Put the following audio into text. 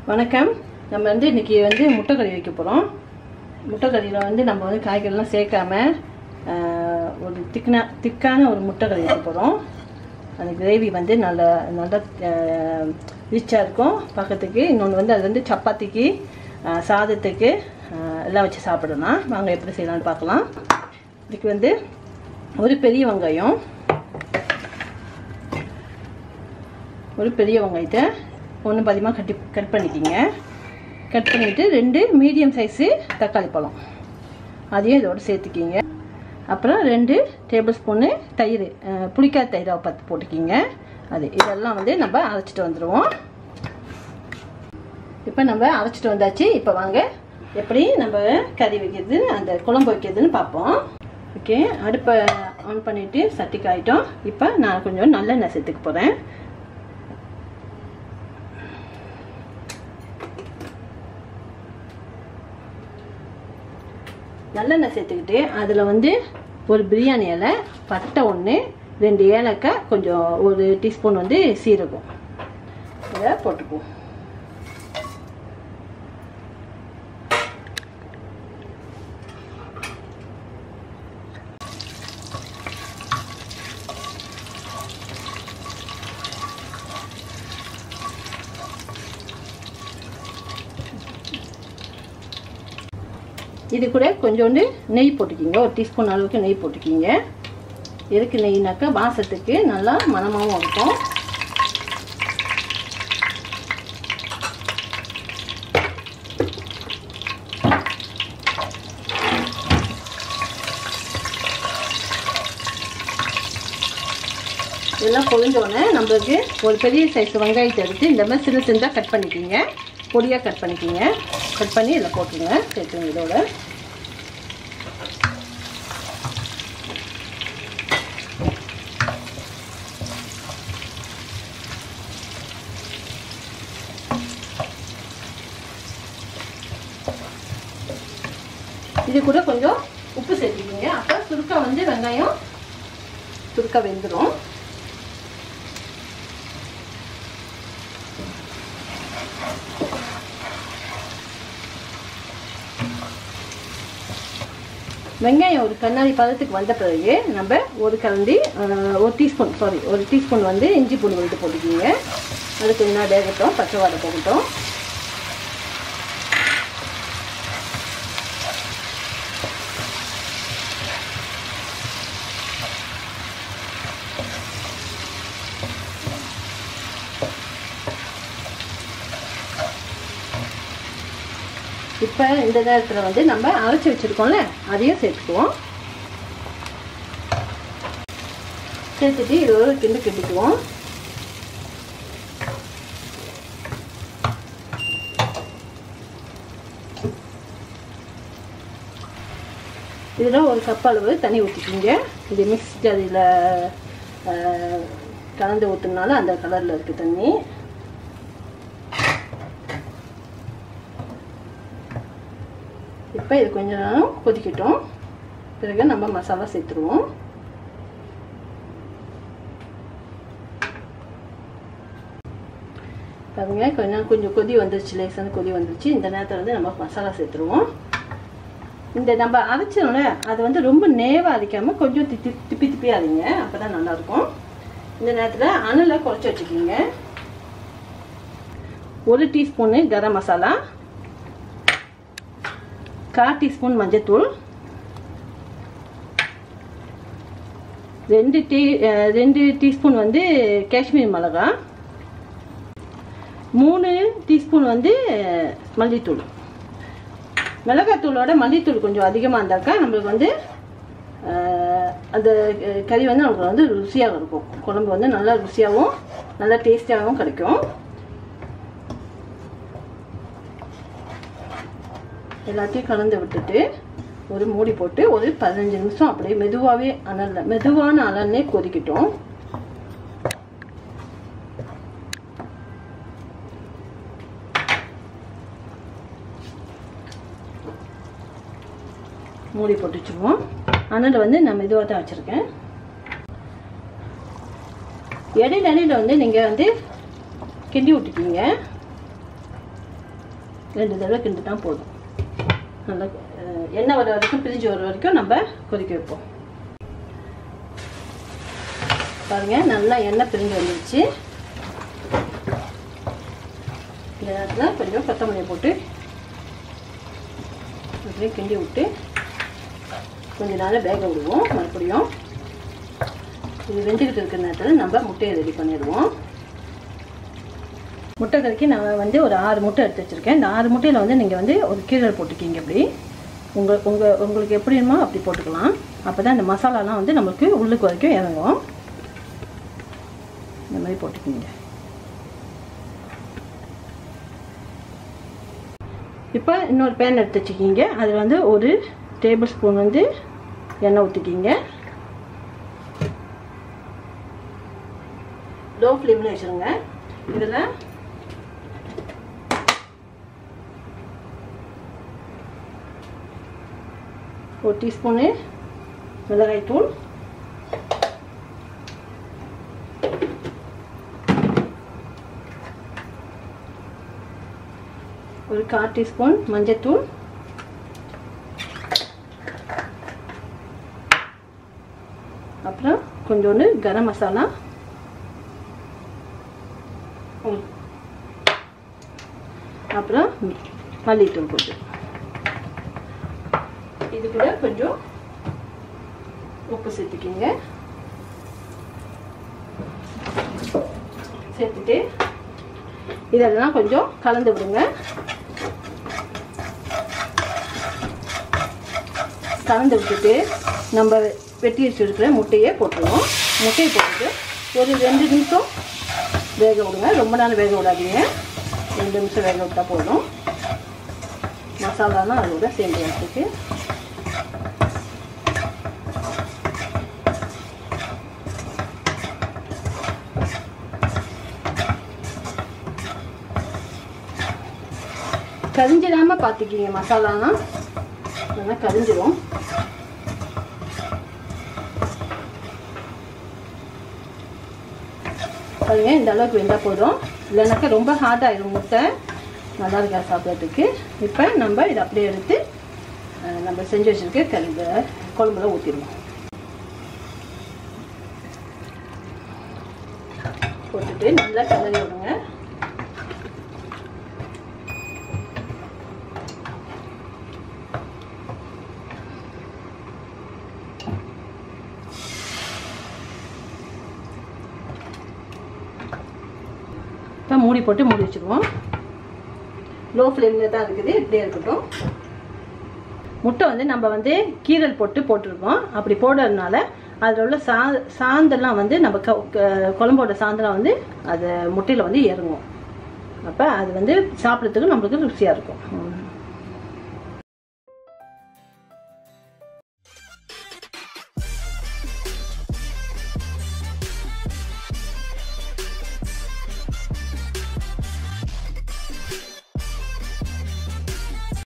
வணக்கம் நம்ம வந்து இன்னைக்கு வந்து முட்டைக்கறி வைக்க போகிறோம் முட்டைக்கறியில் வந்து நம்ம வந்து காய்கறிலாம் சேர்க்காம ஆஹ், ஒரு திக்னா திக்கான ஒரு முட்டைக்கறி வைக்க போகிறோம் அந்த கிரேவி வந்து நல்ல நல்லா ரிச்சாக இருக்கும் பார்க்கறதுக்கு இன்னொன்று வந்து அது வந்து சப்பாத்திக்கு ஆஹ், சாதத்துக்கு ஆஹ், எல்லாம் வச்சு சாப்பிடலாம் வாங்க எப்படி செய்யலாம்னு பார்க்கலாம் இதுக்கு வந்து ஒரு பெரிய வெங்காயம் ஒரு பெரிய வெங்காயத்தை ஒன்று பாதியமாக கட்டி கட் பண்ணிக்கிங்க கட் பண்ணிவிட்டு ரெண்டு மீடியம் சைஸு தக்காளி பழம் அதையும் இதோட சேர்த்துக்கிங்க அப்புறம் ரெண்டு டேபிள் ஸ்பூனு தயிர் அஹ், புளிக்காத தயிரை பத்து போட்டுக்கிங்க அது இதெல்லாம் வந்து நம்ம அரைச்சிட்டு வந்துடுவோம் இப்போ நம்ம அரைச்சிட்டு வந்தாச்சு இப்போ வாங்க எப்படி நம்ம கறி வைக்கிறது அந்த குழம்பு வைக்கிறதுன்னு பார்ப்போம் ஓகே அடுப்பை ஆன் பண்ணிவிட்டு சட்டி காயிட்டோம் இப்போ நான் கொஞ்சம் நல்லெண்ணெய் சேர்த்துக்க போகிறேன் நல்லெண்ணெய் சேர்த்துக்கிட்டு அதில் வந்து ஒரு பிரியாணி இலை பட்டை ஒன்று ரெண்டு ஏலக்காய் கொஞ்சம் ஒரு டீஸ்பூன் வந்து சீரகம் இதை போட்டுக்குவோம் இது கூட கொஞ்சோண்டு நெய் போட்டுக்கிங்க ஒரு டீஸ்பூன் அளவுக்கு நெய் போட்டுக்கிங்க எதுக்கு நெய்னாக்கா வாசத்துக்கு நல்லா மணமாகவும் இருக்கும் இதெல்லாம் பொழிஞ்சோடனே நம்மளுக்கு ஒரு பெரிய சைஸ் வெங்காயத்தை எடுத்து இந்த மாதிரி சின்ன சின்னதாக கட் பண்ணிக்கிங்க பொடியாக கட் பண்ணிக்கிங்க கட் பண்ணி இதில் போட்டுருங்க சேர்த்துங்க இதோட இது கூட கொஞ்சம் உப்பு சேர்த்துக்கிங்க அப்போ சுருக்கா வந்து வெங்காயம் சுருக்கா வெந்துடும் வெங்காயம் ஒரு கண்ணாடி பதத்துக்கு வந்த பிறகு நம்ம ஒரு கரண்டி அஹ், ஒரு டீஸ்பூன் சாரி ஒரு டீஸ்பூன் வந்து இஞ்சி பூண்டு விழுத்து போட்டுக்கிங்க அதுக்கு என்ன வேகட்டும் பச்சை வாடை போகட்டும் இப்போ இந்த நேரத்தில் வந்து நம்ம அரைச்சி வச்சுருக்கோம்ல அதையும் சேர்த்துக்குவோம் சேர்த்துட்டு இது ஒரு கிண்டு கிண்டிக்குவோம் இதில் ஒரு கப் அளவு தண்ணி ஊற்றிக்கிங்க இது மிக்ஸ் ஜாதியில் கலந்து ஊற்றுனால அந்த கலரில் இருக்குது தண்ணி இப்போ இது கொஞ்ச நேரம் கொதிக்கட்டும் பிறகு நம்ம மசாலா சேர்த்துருவோம் பாருங்க கொஞ்சம் கொஞ்சம் கொதி வந்துருச்சு லேசான கொதி வந்துருச்சு இந்த நேரத்தில் வந்து நம்ம மசாலா சேர்த்துருவோம் இந்த நம்ம அரைச்சோம்ல அது வந்து ரொம்ப நேவாக அரைக்காமல் கொஞ்சம் திப்பி திப்பி திப்பி அரைங்க அப்போ தான் நல்லாயிருக்கும் இந்த நேரத்தில் அணில் குறைச்சி வச்சுக்கிங்க ஒரு டீஸ்பூனு கரம் மசாலா கால் டீஸ்பூன் மஞ்சத்தூள் ரெண்டு டீ அஹ், ரெண்டு டீஸ்பூன் வந்து காஷ்மீர் மிளகா மூணு டீஸ்பூன் வந்து அஹ், மல்லித்தூள் மிளகாத்தூளோட மல்லித்தூள் கொஞ்சம் அதிகமாக இருந்தாக்கா நம்மளுக்கு வந்து அஹ், அந்த அஹ், கறி வந்து நமக்கு வந்து ருசியாக இருக்கும் குழம்பு வந்து நல்லா ருசியாகவும் நல்லா டேஸ்டியாகவும் கிடைக்கும் எல்லாத்தையும் கலந்து விட்டுட்டு ஒரு மூடி போட்டு ஒரு பதினஞ்சு நிமிஷம் அப்படியே மெதுவாகவே அனல்ல மெதுவான அனல்லே கொதிக்கட்டும் மூடி போட்டு வச்சுருவோம் அனல் வந்து நான் மெதுவாக தான் வச்சுருக்கேன் இடையில இடையில வந்து நீங்கள் வந்து கிண்டி விட்டுக்கீங்க ரெண்டு தடவை கிண்டுட்டா போதும் நல்லா அஹ், எண்ணெய் வர வரைக்கும் பிரிஞ்சு வர வரைக்கும் நம்ம கொதிக்க வைப்போம் பாருங்க நல்லா எண்ணெய் பிரிஞ்சு வந்துருச்சு இந்த நேரத்தில் கொஞ்சம் கொத்தமல்லியை போட்டு அப்படியே கிண்டி விட்டு கொஞ்ச நாள் வேக விடுவோம் மறுபடியும் இது வெந்துக்கிட்டு இருக்கிற நேரத்தில் நம்ம முட்டையை ரெடி பண்ணிடுவோம் முட்டை கறிக்கு நான் வந்து ஒரு ஆறு முட்டை எடுத்து வச்சுருக்கேன் இந்த ஆறு முட்டையில் வந்து நீங்கள் வந்து ஒரு கீரல் போட்டுக்கிங்க இப்படி உங்கள் உங்கள் உங்களுக்கு எப்படி வேணுமோ அப்படி போட்டுக்கலாம் அப்போ தான் இந்த மசாலாலாம் வந்து நம்மளுக்கு உள்ளுக்கு வரைக்கும் இறங்கும் இந்த மாதிரி போட்டுக்கிங்க இப்போ இன்னொரு பேன் எடுத்து வச்சுக்கிங்க அதில் வந்து ஒரு டேபிள் ஸ்பூன் வந்து எண்ணெய் ஊற்றிக்கிங்க லோ ஃப்ளேமில் வச்சுருங்க இதில் ஒரு டீஸ்பூனு மிளகாய்த்தூள் ஒரு கால் டீஸ்பூன் மஞ்சத்தூள் அப்புறம் கொஞ்சோண்டு கரம் மசாலா ம். அப்புறம் மல்லித்தூள் கொஞ்சம் இது கூட கொஞ்சம் உப்பு சேர்த்துக்கிங்க சேர்த்துட்டு இதெல்லாம் கொஞ்சம் கலந்து விடுங்க கலந்து விட்டுட்டு நம்ம வெட்டி வச்சுருக்கிற முட்டையை போட்டுருவோம் முட்டையை போட்டுட்டு ஒரு ரெண்டு நிமிஷம் வேக விடுங்க ரொம்ப நேரம் வேக விடாதீங்க ரெண்டு நிமிஷம் வேக விட்டால் போதும் மசாலாலாம் அதோட சேர்ந்து வச்சுட்டு கரிஞ்சிடாம பார்த்துக்கிங்க மசாலாலாம் நல்லா கரிஞ்சிடும் பாருங்க இந்த அளவுக்கு வெந்தால் போதும் இல்லைனாக்கா ரொம்ப ஹார்ட் ஆயிடும் முட்டை நல்லா இருக்கா சாப்பிட்றதுக்கு இப்போ நம்ம இதை அப்படியே எடுத்து அஹ், நம்ம செஞ்சு வச்சிருக்க கறி குழம்புல ஊற்றிடுவோம் போட்டுட்டு நல்லா கிளறி விடுங்க இப்போ மூடி போட்டு மூடி வச்சுருவோம் லோ ஃப்ளேமில் தான் இருக்குது இப்படியே இருக்கட்டும் முட்டை வந்து நம்ம வந்து கீரல் போட்டு போட்டிருக்கோம் அப்படி போடுறதுனால அதில் உள்ள சா சாந்தெல்லாம் வந்து நம்ம க க- குழம்போட சாந்தெல்லாம் வந்து அது முட்டையில் வந்து இறங்கும் அப்போ அது வந்து சாப்பிட்றதுக்கு நம்மளுக்கு ருசியாக இருக்கும்